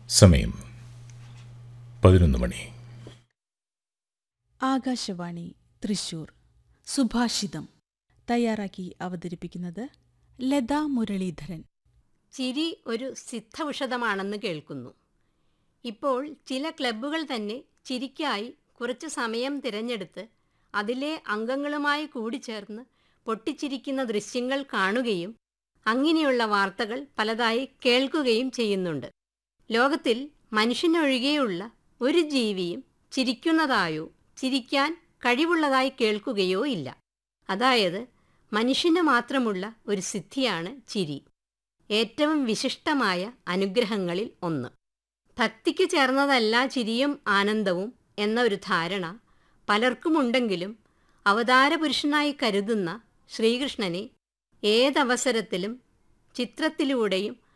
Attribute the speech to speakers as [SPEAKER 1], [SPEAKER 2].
[SPEAKER 1] സമയം പതിനൊന്ന് മണി
[SPEAKER 2] ആകാശവാണി തൃശൂർ സുഭാഷിതം തയ്യാറാക്കി അവതരിപ്പിക്കുന്നത് ലതാ മുരളീധരൻ
[SPEAKER 3] ചിരി ഒരു സിദ്ധൌഷധമാണെന്ന് കേൾക്കുന്നു ഇപ്പോൾ ചില ക്ലബ്ബുകൾ തന്നെ ചിരിക്കായി കുറച്ച് സമയം തിരഞ്ഞെടുത്ത് അതിലെ അംഗങ്ങളുമായി കൂടിച്ചേർന്ന് പൊട്ടിച്ചിരിക്കുന്ന ദൃശ്യങ്ങൾ കാണുകയും അങ്ങനെയുള്ള വാർത്തകൾ പലതായി കേൾക്കുകയും ചെയ്യുന്നുണ്ട് ലോകത്തിൽ മനുഷ്യനൊഴികെയുള്ള ഒരു ജീവിയും ചിരിക്കുന്നതായോ ചിരിക്കാൻ കഴിവുള്ളതായി കേൾക്കുകയോ ഇല്ല അതായത് മനുഷ്യന് മാത്രമുള്ള ഒരു സിദ്ധിയാണ് ചിരി ഏറ്റവും വിശിഷ്ടമായ അനുഗ്രഹങ്ങളിൽ ഒന്ന് ഭക്തിക്ക് ചേർന്നതല്ല ചിരിയും ആനന്ദവും എന്ന ഒരു ധാരണ പലർക്കുമുണ്ടെങ്കിലും അവതാരപുരുഷനായി കരുതുന്ന ശ്രീകൃഷ്ണനെ ഏതവസരത്തിലും ചിത്രത്തിലൂടെയും